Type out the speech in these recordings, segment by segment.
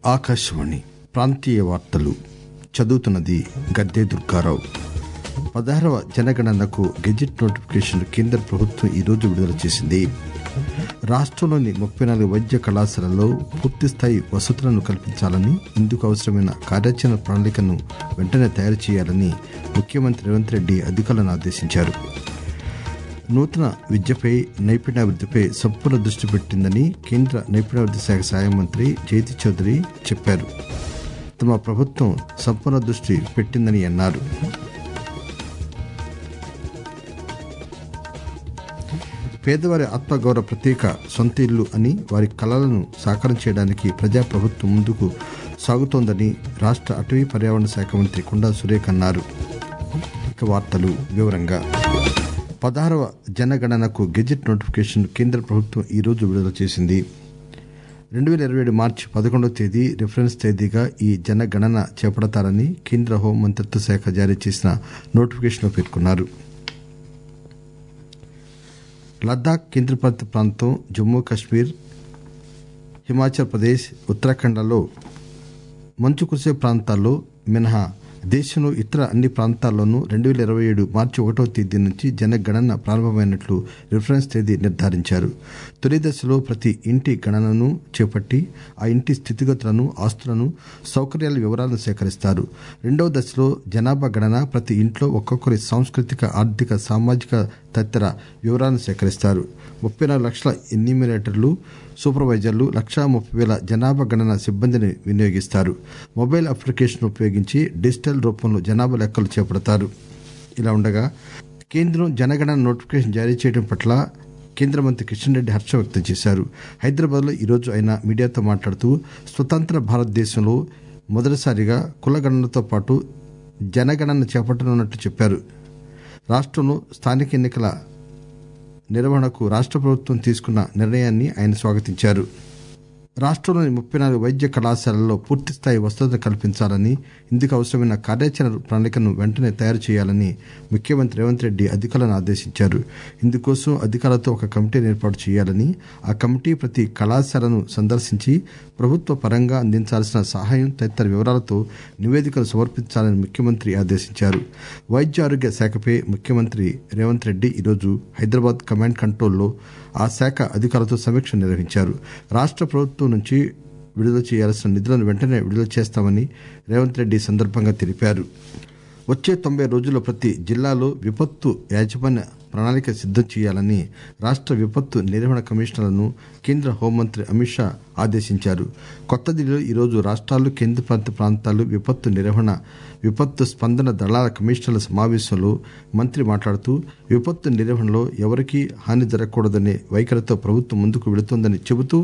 ఆకాశవాణి ప్రాంతీయ వార్తలు చదువుతున్నది గద్దె దుర్గారావు పదహారవ జనగణనకు గెజిట్ నోటిఫికేషన్ కేంద్ర ప్రభుత్వం ఈరోజు విడుదల చేసింది రాష్టంలోని ముప్పై నాలుగు వైద్య కళాశాలల్లో పూర్తిస్థాయి వసతులను కల్పించాలని ఇందుకు అవసరమైన కార్యాచరణ ప్రణాళికను వెంటనే తయారు చేయాలని ముఖ్యమంత్రి రేవంత్ రెడ్డి అధికారులను ఆదేశించారు నూతన విద్యపై నైపుణ్యాభివృద్ధిపై సంపూర్ణ దృష్టి పెట్టిందని కేంద్ర నైపుణ్యాభివృద్ధి శాఖ సహాయ మంత్రి జయంతి చౌదరి చెప్పారు తమ ప్రభుత్వం సంపూర్ణ దృష్టి పెట్టిందని అన్నారు పేదవారి ఆత్మగౌరవ ప్రత్యేక సొంత ఇల్లు అని వారి కలలను సాకారం చేయడానికి ప్రజాప్రభుత్వం ముందుకు సాగుతోందని రాష్ట్ర అటవీ పర్యావరణ శాఖ మంత్రి కొండా సురేఖ అన్నారు ఇక వార్తలు వివరంగా పదహారవ జనగణనకు గెజిట్ నోటిఫికేషన్ కేంద్ర ప్రభుత్వం ఈరోజు విడుదల చేసింది రెండు వేల ఇరవై ఏడు మార్చి పదకొండవ తేదీ రిఫరెన్స్ తేదీగా ఈ జనగణన చేపడతారని కేంద్ర హోం మంత్రిత్వ శాఖ జారీ చేసిన నోటిఫికేషన్లో పేర్కొన్నారు లద్దాఖ్ కేంద్రపాలిత ప్రాంతం జమ్మూ కశ్మీర్ హిమాచల్ ప్రదేశ్ ఉత్తరాఖండ్లలో మంచు కురిసే ప్రాంతాల్లో మినహా దేశంలో ఇతర అన్ని ప్రాంతాల్లోనూ రెండు వేల ఇరవై ఏడు మార్చి ఒకటో తేదీ నుంచి జనగణన ప్రారంభమైనట్లు రిఫరెన్స్ తేదీ నిర్ధారించారు తొలి దశలో ప్రతి ఇంటి గణనను చేపట్టి ఆ ఇంటి స్థితిగతులను ఆస్తులను సౌకర్యాల వివరాలను సేకరిస్తారు రెండవ దశలో జనాభా గణన ప్రతి ఇంట్లో ఒక్కొక్కరి సాంస్కృతిక ఆర్థిక సామాజిక తదితర వివరాలను సేకరిస్తారు ముప్పై నాలుగు లక్షల ఎన్యూమినేటర్లు సూపర్వైజర్లు లక్షా ముప్పై వేల జనాభా గణన సిబ్బందిని వినియోగిస్తారు మొబైల్ అప్లికేషన్ ఉపయోగించి డిజిటల్ రూపంలో జనాభా లెక్కలు చేపడతారు ఇలా ఉండగా కేంద్రం జనగణన నోటిఫికేషన్ జారీ చేయడం పట్ల కేంద్ర మంత్రి కిషన్ రెడ్డి హర్షం వ్యక్తం చేశారు హైదరాబాద్లో ఈరోజు ఆయన మీడియాతో మాట్లాడుతూ స్వతంత్ర భారతదేశంలో మొదటిసారిగా కులగణనతో పాటు జనగణన చేపట్టనున్నట్లు చెప్పారు రాష్ట్రంలో స్థానిక ఎన్నికల నిర్వహణకు రాష్ట్ర ప్రభుత్వం తీసుకున్న నిర్ణయాన్ని ఆయన స్వాగతించారు రాష్ట్రంలోని ముప్పై నాలుగు వైద్య కళాశాలల్లో పూర్తిస్థాయి వసతులను కల్పించాలని ఇందుకు అవసరమైన కార్యాచరణ ప్రణాళికను వెంటనే తయారు చేయాలని ముఖ్యమంత్రి రేవంత్ రెడ్డి అధికారులను ఆదేశించారు ఇందుకోసం అధికారులతో ఒక కమిటీని ఏర్పాటు చేయాలని ఆ కమిటీ ప్రతి కళాశాలను సందర్శించి ప్రభుత్వ పరంగా అందించాల్సిన సహాయం తదితర వివరాలతో నివేదికలు సమర్పించాలని ముఖ్యమంత్రి ఆదేశించారు వైద్య ఆరోగ్య శాఖపై ముఖ్యమంత్రి రేవంత్ రెడ్డి ఈరోజు హైదరాబాద్ కమాండ్ కంట్రోల్లో ఆ శాఖ అధికారులతో సమీక్ష నిర్వహించారు రాష్ట్ర ప్రభుత్వం నుంచి విడుదల చేయాల్సిన నిధులను వెంటనే విడుదల చేస్తామని రేవంత్ రెడ్డి ఈ సందర్భంగా తెలిపారు వచ్చే తొంభై రోజుల్లో ప్రతి జిల్లాలో విపత్తు యాజమాన్య ప్రణాళిక సిద్దం చేయాలని రాష్ట్ర విపత్తు నిర్వహణ కమిషనర్లను కేంద్ర హోంమంత్రి అమిత్ షా ఆదేశించారు కొత్త ఢిల్లీలో ఈరోజు రాష్ట్రాలు కేంద్రపాలిత ప్రాంతాలు విపత్తు నిర్వహణ విపత్తు స్పందన దళాల కమిషనర్ల సమావేశంలో మంత్రి మాట్లాడుతూ విపత్తు నిర్వహణలో ఎవరికీ హాని జరగకూడదనే వైఖరితో ప్రభుత్వం ముందుకు వెళుతోందని చెబుతూ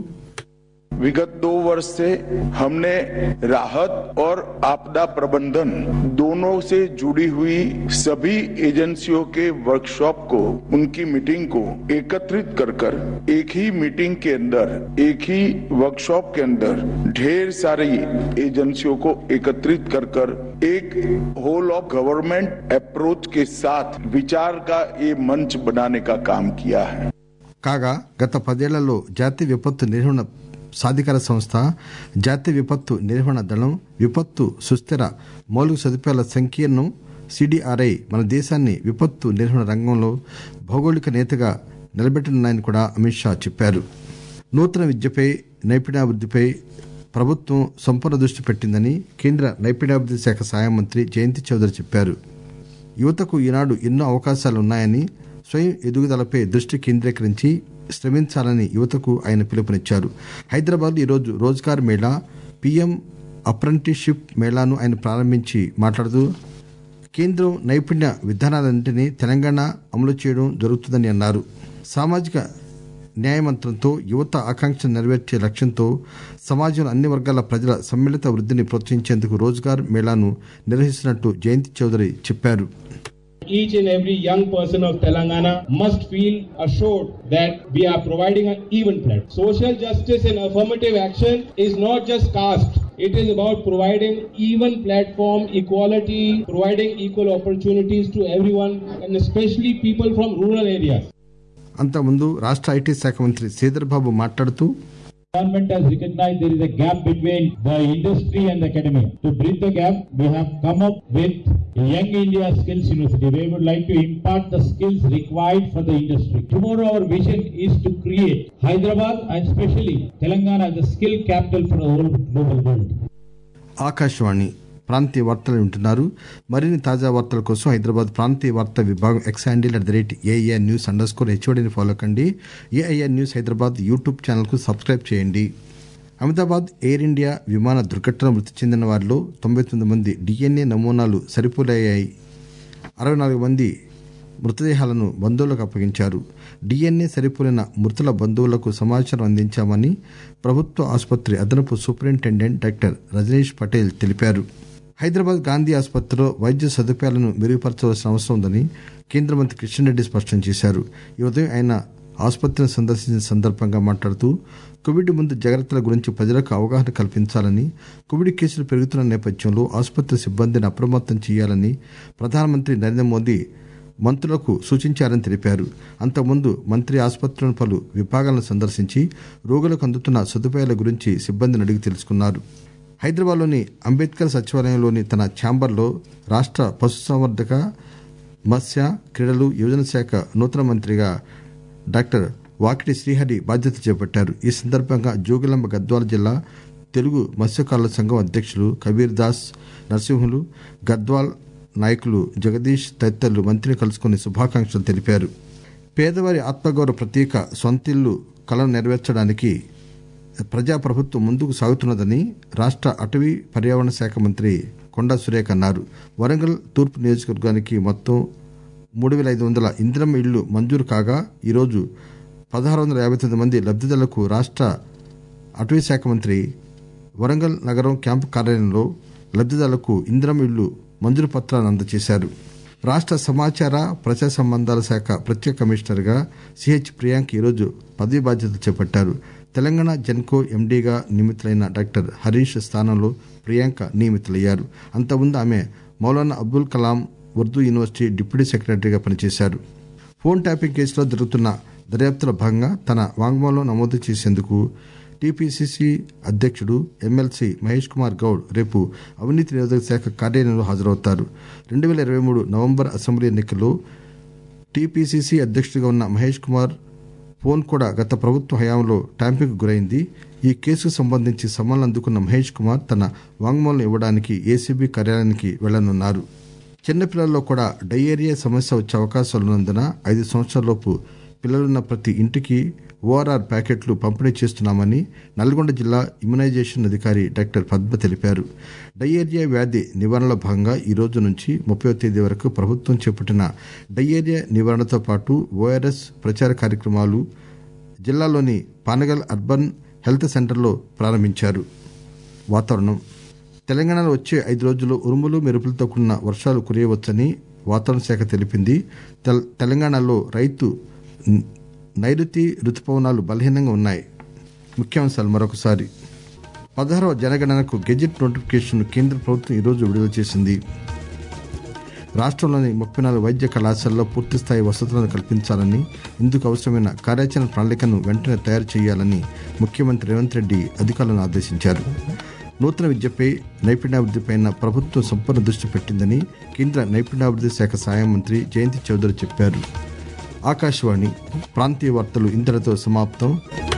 विगत दो वर्ष से हमने राहत और आपदा प्रबंधन दोनों से जुड़ी हुई सभी एजेंसियों के वर्कशॉप को उनकी मीटिंग को एकत्रित कर कर एक ही मीटिंग के अंदर एक ही वर्कशॉप के अंदर ढेर सारी एजेंसियों को एकत्रित कर कर एक होल ऑफ गवर्नमेंट अप्रोच के साथ विचार का ये मंच बनाने का काम किया है కాగా గత పదేళ్లలో జాతీయ విపత్తు నిర్వహణ సాధికార సంస్థ జాతీయ విపత్తు నిర్వహణ దళం విపత్తు సుస్థిర మౌలిక సదుపాయాల సంకీర్ణం సిడిఆర్ఐ మన దేశాన్ని విపత్తు నిర్వహణ రంగంలో భౌగోళిక నేతగా నిలబెట్టనున్నాయని కూడా అమిత్ షా చెప్పారు నూతన విద్యపై నైపుణ్యాభివృద్ధిపై ప్రభుత్వం సంపూర్ణ దృష్టి పెట్టిందని కేంద్ర నైపుణ్యాభివృద్ధి శాఖ సహాయ మంత్రి జయంతి చౌదరి చెప్పారు యువతకు ఈనాడు ఎన్నో అవకాశాలున్నాయని స్వయం ఎదుగుదలపై దృష్టి కేంద్రీకరించి శ్రమించాలని యువతకు ఆయన పిలుపునిచ్చారు హైదరాబాద్ ఈరోజు రోజ్గార్ మేళా పీఎం అప్రెంటిస్షిప్ మేళాను ఆయన ప్రారంభించి మాట్లాడుతూ కేంద్రం నైపుణ్య విధానాలన్నింటినీ తెలంగాణ అమలు చేయడం జరుగుతుందని అన్నారు సామాజిక న్యాయమంత్రంతో యువత ఆకాంక్షలు నెరవేర్చే లక్ష్యంతో సమాజంలో అన్ని వర్గాల ప్రజల సమ్మిళిత వృద్ధిని ప్రోత్సహించేందుకు రోజ్గార్ మేళాను నిర్వహిస్తున్నట్టు జయంతి చౌదరి చెప్పారు each and every young person of Telangana must feel assured that we are providing an even platform. Social justice and affirmative action is not just caste. It is about providing even platform, equality, providing equal opportunities to everyone and especially people from rural areas. అంతకుముందు రాష్ట్ర IT శాఖ మంత్రి శ్రీధర్ బాబు మాట్లాడుతూ Government has recognized there is a gap between the industry and the academia. To bridge the gap, we have come up with a Young India Skills University. We would like to impart the skills required for the industry. Tomorrow, our vision is to create Hyderabad and especially Telangana as a skill capital for the whole global world. Akashvani ప్రాంతీయ వార్తలు వింటున్నారు మరిన్ని తాజా వార్తల కోసం హైదరాబాద్ ప్రాంతీయ వార్తా విభాగం X handle at the rate AIR news under score హెచ్ఓడిని ఫాలో కండి ఏఐఆర్ న్యూస్ హైదరాబాద్ యూట్యూబ్ ఛానల్కు సబ్స్క్రైబ్ చేయండి అహ్మదాబాద్ ఎయిర్ ఇండియా విమాన దుర్ఘటన మృతి చెందిన వారిలో తొంభై తొమ్మిది మంది డిఎన్ఏ నమూనాలు సరిపోలయ్యాయి అరవై నాలుగు మంది మృతదేహాలను బంధువులకు అప్పగించారు డిఎన్ఏ సరిపోలిన మృతుల బంధువులకు సమాచారం అందించామని ప్రభుత్వ ఆసుపత్రి అదనపు సూపరింటెండెంట్ డాక్టర్ రజనీష్ పటేల్ తెలిపారు హైదరాబాద్ గాంధీ ఆసుపత్రిలో వైద్య సదుపాయాలను మెరుగుపరచవలసిన అవసరం ఉందని కేంద్ర మంత్రి కిషన్ రెడ్డి స్పష్టం చేశారు ఈ ఉదయం ఆయన ఆసుపత్రిని సందర్శించిన సందర్భంగా మాట్లాడుతూ కోవిడ్ ముందు జాగ్రత్తల గురించి ప్రజలకు అవగాహన కల్పించాలని కోవిడ్ కేసులు పెరుగుతున్న నేపథ్యంలో ఆసుపత్రి సిబ్బందిని అప్రమత్తం చేయాలని ప్రధానమంత్రి నరేంద్ర మోదీ మంత్రులకు సూచించారని తెలిపారు అంతకుముందు మంత్రి ఆసుపత్రిలోని పలు విభాగాలను సందర్శించి రోగులకు అందుతున్న సదుపాయాల గురించి సిబ్బందిని అడిగి తెలుసుకున్నారు హైదరాబాద్లోని అంబేద్కర్ సచివాలయంలోని తన ఛాంబర్లో రాష్ట్ర పశుసంవర్ధక మత్స్య క్రీడలు యువజన శాఖ నూతన మంత్రిగా డాక్టర్ వాకిటి శ్రీహరి బాధ్యత చేపట్టారు ఈ సందర్భంగా జోగులాంబ గద్వాల జిల్లా తెలుగు మత్స్యకారుల సంఘం అధ్యక్షులు కబీర్ దాస్ నరసింహులు గద్వాల్ నాయకులు జగదీష్ తదితరులు మంత్రిని కలుసుకుని శుభాకాంక్షలు తెలిపారు పేదవారి ఆత్మగౌరవ ప్రతీక సొంతిల్లు కలను నెరవేర్చడానికి ప్రజాప్రభుత్వం ముందుకు సాగుతున్నదని రాష్ట్ర అటవీ పర్యావరణ శాఖ మంత్రి కొండా సురేఖ అన్నారు వరంగల్ తూర్పు నియోజకవర్గానికి మొత్తం మూడు వేల ఐదు వందల ఇందిరమ్మ ఇళ్లు మంజూరు కాగా ఈరోజు పదహారు వందల యాభై తొమ్మిది మంది లబ్దిదారులకు రాష్ట్ర అటవీ శాఖ మంత్రి వరంగల్ నగరం క్యాంపు కార్యాలయంలో లబ్దిదారులకు ఇందిరమ్మ ఇళ్లు మంజూరు పత్రాలను అందజేశారు రాష్ట్ర సమాచార ప్రజా సంబంధాల శాఖ ప్రత్యేక కమిషనర్గా సిహెచ్ ప్రియాంక్ ఈరోజు పదవీ బాధ్యతలు చేపట్టారు తెలంగాణ జెన్కో ఎండీగా నియమితులైన డాక్టర్ హరీష్ స్థానంలో ప్రియాంక నియమితులయ్యారు అంతకుముందు ఆమె మౌలానా అబ్దుల్ కలాం ఉర్దూ యూనివర్సిటీ డిప్యూటీ సెక్రటరీగా పనిచేశారు ఫోన్ ట్యాపింగ్ కేసులో జరుగుతున్న దర్యాప్తులో భాగంగా తన వాంగ్మూలం నమోదు చేసేందుకు టీపీసీసీ అధ్యక్షుడు ఎమ్మెల్సీ మహేష్ కుమార్ గౌడ్ రేపు అవినీతి నిరోధక శాఖ కార్యాలయంలో హాజరవుతారు రెండు వేల ఇరవై మూడు నవంబర్ అసెంబ్లీ ఎన్నికల్లో టీపీసీసీ అధ్యక్షుడిగా ఉన్న మహేష్ కుమార్ ఫోన్ కూడా గత ప్రభుత్వ హయాంలో ట్యాంపింగ్ గురైంది ఈ కేసుకు సంబంధించి సమన్లు అందుకున్న మహేష్ కుమార్ తన వాంగ్మూలం ఇవ్వడానికి ఏసీబీ కార్యాలయానికి వెళ్లనున్నారు చిన్నపిల్లల్లో కూడా డయేరియా సమస్య వచ్చే అవకాశాలున్నందున ఐదు సంవత్సరాలలోపు పిల్లలున్న ప్రతి ఇంటికి ఓఆర్ఆర్ ప్యాకెట్లు పంపిణీ చేస్తున్నామని నల్గొండ జిల్లా ఇమ్యునైజేషన్ అధికారి డాక్టర్ పద్మ తెలిపారు డయేరియా వ్యాధి నివారణలో భాగంగా ఈ రోజు నుంచి ముప్పై తేదీ వరకు ప్రభుత్వం చేపట్టిన డయేరియా నివారణతో పాటు ఓఆర్ఎస్ ప్రచార కార్యక్రమాలు జిల్లాలోని పానగల్ అర్బన్ హెల్త్ సెంటర్లో ప్రారంభించారు వాతావరణం తెలంగాణలో వచ్చే ఐదు రోజుల్లో ఉరుములు మెరుపులతో కూడిన వర్షాలు కురియవచ్చని వాతావరణ శాఖ తెలిపింది తెల్- తెలంగాణలో రైతు న- నైరుతి రుతుపవనాలు బలహీనంగా ఉన్నాయి ముఖ్యాంశాలు మరొకసారి పదహారవ జనగణనకు గెజిట్ నోటిఫికేషన్ కేంద్ర ప్రభుత్వం ఈరోజు విడుదల చేసింది రాష్ట్రంలోని ముప్పై నాలుగు వైద్య కళాశాలలో పూర్తిస్థాయి వసతులను కల్పించాలని ఇందుకు అవసరమైన కార్యాచరణ ప్రణాళికను వెంటనే తయారు చేయాలని ముఖ్యమంత్రి రేవంత్ రెడ్డి అధికారులను ఆదేశించారు నూతన విద్యపై నైపుణ్యాభివృద్ధిపై ప్రభుత్వం సంపూర్ణ దృష్టి పెట్టిందని కేంద్ర నైపుణ్యాభివృద్ధి శాఖ సహాయ మంత్రి జయంతి చౌదరి చెప్పారు ఆకాశవాణి ప్రాంతీయ వార్తలు ఇంతటితో సమాప్తం